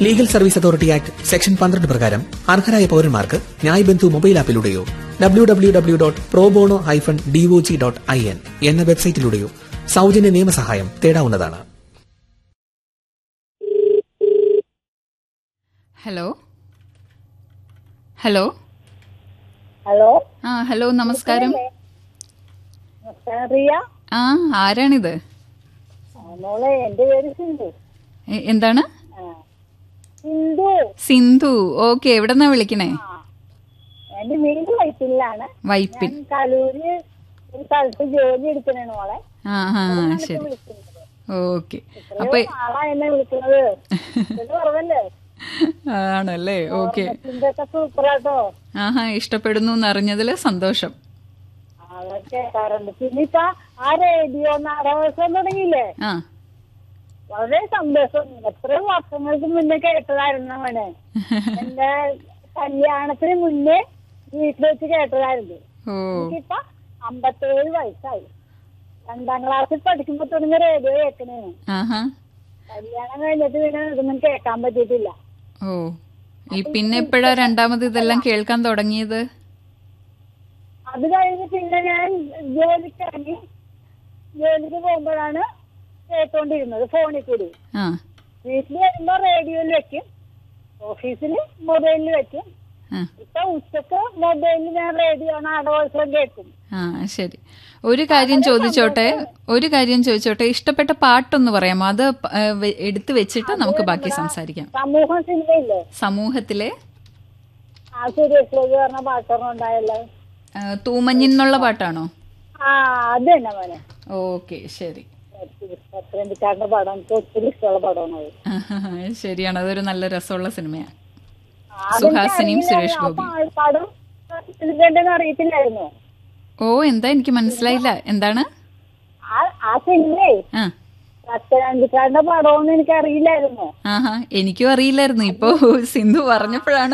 Legal service authority act section പന്ത്രണ്ട് പ്രകാരം അർഹരായ പൌരന്മാർക്ക് ന്യായ് ബന്ധു മൊബൈൽ ആപ്പിലൂടെയോ W W W dot probono hyphen D O G dot I വെബ്സൈറ്റിലൂടെയോ സൗജന്യ നിയമസഹായം തേടാവുന്നതാണ് ഹലോ ഹലോ ഹലോ ആ ഹലോ നമസ്കാരം നമസ്കാരം റിയ ആ ആരാണിത് ആ, മോളെ എന്റെ പേര് സിന്ധു എ- എന്താണ് ആ. സിന്ധു സിന്ധു ഓക്കെ എവിടെന്നാ വിളിക്കണേ ആ എന്റെ വീട് വൈപ്പിലാണ് വൈപ്പിൻ ഞാൻ കലൂര് ഒരു സ്ഥലത്ത് ജോലി എടുക്കണേ മോളെ ആ ആ ശരി വിളിക്കുന്നത് ഓക്കെ അപ്പൊ എത്രയോ നാളാ എന്നെ വിളിക്കുന്നത് ഇത് കുറവല്ലേ ആണല്ലേ ഓക്കെ ഇതൊക്കെ സൂപ്പറാട്ടോ ആഹാ ഇഷ്ടപ്പെടുന്നു എന്നറിഞ്ഞതിൽ സന്തോഷം അതൊക്കെ കേൾക്കാറുണ്ട് പിന്നെ ഇപ്പൊ ആ റേഡിയോ നാടകം തുടങ്ങിയില്ലേ ആ വളരെ സന്തോഷം എത്രയോ വർഷങ്ങൾക്ക് മുന്നേ കേട്ടതായിരുന്നു അവനെ എന്റെ കല്യാണത്തിന് മുന്നേ വീട്ടിൽ വെച്ച് കേട്ടതായിരുന്നു ഓ എനിക്കിപ്പൊ അമ്പത്തേഴ് വയസ്സായി രണ്ടാം ക്ലാസ്സിൽ പഠിക്കുമ്പോ തുടങ്ങിയ റേഡിയോ കേൾക്കണേന് ആഹാ കല്യാണം കഴിഞ്ഞിട്ട് പിന്നെ ഇതൊന്നും കേൾക്കാൻ പറ്റിയിട്ടില്ല ഓ ഈ പിന്നെ എപ്പോഴാ രണ്ടാമത് ഇതെല്ലാം കേൾക്കാൻ തുടങ്ങിയത് അത് കഴിഞ്ഞ് പിന്നെ ഞാൻ ജോലിക്ക് ഇറങ്ങി ജോലിക്ക് പോകുമ്പോഴാണ് കേട്ടോണ്ടിരുന്നത് ഫോണിൽ കൂടി ആ വീട്ടിൽ വരുമ്പോ റേഡിയോയിൽ വെക്കും ഓഫീസിൽ മൊബൈലിൽ വെക്കും ആ ഇപ്പൊ ഉച്ചക്ക് മൊബൈലിൽ ഞാൻ റേഡിയോ നാടകോത്സവം കേൾക്കും ആ ശരി ഒരു കാര്യം ചോദിച്ചോട്ടെ ഒരു കാര്യം ചോദിച്ചോട്ടെ ഇഷ്ടപ്പെട്ട പാട്ടൊന്ന് പറയാമോ അത് പ- ഏ, വെ- എടുത്തു വെച്ചിട്ട് നമുക്ക് ബാക്കി സംസാരിക്കാം സമൂഹം സിനിമയില്ലേ സമൂഹത്തിലെ ആ സുരേഷ് ഗോപി പറഞ്ഞ പാട്ടൊന്നും ഉണ്ടായല്ലോ ആ, തൂമഞ്ഞിന്നുള്ള പാട്ടാണോ ആ അത് തന്നെ മോനെ ഓക്കെ ശരി പത്രണ്ടിക്കാരന്റെ പടം എനിക്ക് ഒത്തിരി ഇഷ്ടമുള്ള പടമാണ് അത് ശരിയാണ് അതൊരു നല്ല രസമുള്ള സിനിമയാണ് ആ, അതെനിക്ക് സുഹാസിനിയും അറിയില്ലായിരുന്നു. സുരേഷ് അപ്പൊ ഗോപിയും. ആ പടം ഇതിലുണ്ടെന്ന് അറിയത്തില്ലായിരുന്നു ഓ എന്താ എനിക്ക് മനസ്സിലായില്ല എന്താണ് ആ ആ സിനിമയെ ആ പത്തനംതിട്ടാരുടെ പടമൊന്നും എനിക്ക് അറിയില്ലായിരുന്നു ആഹാ എനിക്കും അറിയില്ലായിരുന്നു ഇപ്പോ സിന്ധു പറഞ്ഞപ്പോഴാണ്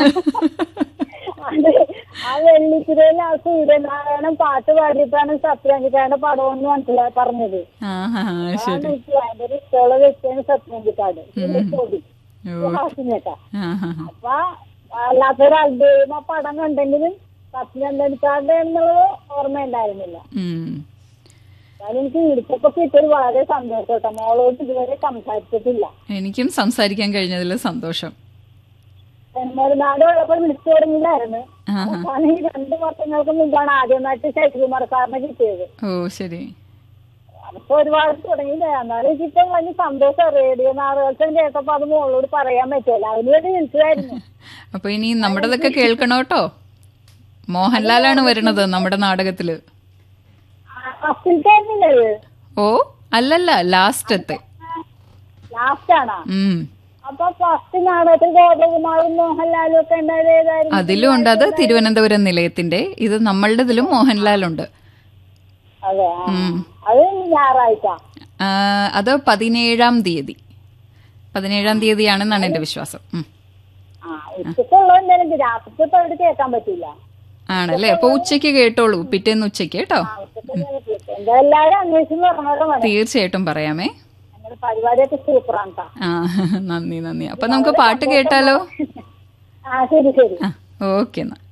അത് ആ വെള്ളിത്തിരയിൽ ആ സൂര്യനാരായണൻ പാട്ട് പാടിയിട്ടാണ് സത്യരഞ്ജിക്കാരുടെ പടമെന്ന് മനസ്സിലായി പറഞ്ഞത് ആഹാ ശരി അതാണ് എനിക്ക് ഭയങ്കര ഇഷ്ടമുള്ള വ്യക്തിയാണ് സത്യരഞ്ജിക്കാട് ചോദി ഓ ഹാസിനൊക്കെ ആഹാ അപ്പൊ അല്ലാത്തൊരു അത്ഭുതം ആ പടം കണ്ടെങ്കിലും സത്യരഞ്ജിക്കാരുടെ എന്നുള്ളത് ഓർമ്മയുണ്ടായിരുന്നില്ല ഉം കാരണം എനിക്ക് വിളിച്ചപ്പോ കിട്ടിയത് വളരെ സന്തോഷം കേട്ടോ മോളോട് ഇതുവരെ സംസാരിച്ചിട്ടില്ല എനിക്കും സംസാരിക്കാൻ കഴിഞ്ഞതിൽ സന്തോഷം തെന്മരുനാട് ഉള്ളപ്പോ വിളിച്ചു തുടങ്ങിയില്ലായിരുന്നു ആഹാ അവസാനം ഈ രണ്ട് വർഷങ്ങൾക്ക് മുമ്പാണ് ആദ്യമായിട്ട് ശശികുമാർ സാറിനെ കിട്ടിയത് ഓ ശരി അപ്പൊ ഒരുപാട് തുടങ്ങിയില്ല എന്നാലും എനിക്കിപ്പോ വലിയ സന്തോഷം റേഡിയോ നാടകോത്സവം കേട്ടപ്പോ അത് മോളോട് പറയാൻ പറ്റില്ല അതിന് വേണ്ടി വിളിച്ചതായിരുന്നു അപ്പൊ ഇനി നമ്മുടെതൊക്കെ കേൾക്കണം കേട്ടോ മോഹൻലാലാണ് വരുന്നത് നമ്മുടെ നാടകത്തില് ഫസ്റ്റിലത്തെ ആയിരുന്നില്ലേ ഓ അല്ലല്ല ലാസ്റ്റത്തെ ലാസ്റ്റ് ആണോ ഉം അപ്പൊ ഫസ്റ്റ് നാടകത്തിൽ ഗോപകുമാറും മോഹൻലാലും ഒക്കെ ഉണ്ടായത് ഏതായിരുന്നു അതിലും ഉണ്ട് അത് തിരുവനന്തപുരം നിലയത്തിന്റെ ഇത് നമ്മളുടെതിലും മോഹൻലാലുണ്ട് അതെ ആ. ഉം. അത് ഞായറാഴ്ച ആ, അത് പതിനേഴാം തീയതി പതിനേഴാം തീയതിയാണെന്നാണ് എന്റെ വിശ്വാസം ഉം. ആ ഉച്ചക്കുള്ളത് എന്തായാലും രാത്രിക്ക് ഇപ്പൊ അവിടെ കേൾക്കാൻ പറ്റില്ല ആണല്ലേ അപ്പൊ ഉച്ചയ്ക്ക് കേട്ടോളൂ പിറ്റേന്ന് ഉച്ചയ്ക്ക് കേട്ടോ ആ, ഉച്ചക്ക് കേൾക്കില്ല. എന്താ എല്ലാരും അന്വേഷിച്ച് പറഞ്ഞോളൂ മോനെ തീർച്ചയായിട്ടും പറയാമേ ഞങ്ങളുടെ പരിപാടിയൊക്കെ സൂപ്പറാണ് ട്ടാ. ആ നന്ദി നന്ദി അപ്പൊ നമുക്ക് പാട്ട് കേട്ടാലോ ആ ശരി ശരി ആ ഓക്കെ എന്നാ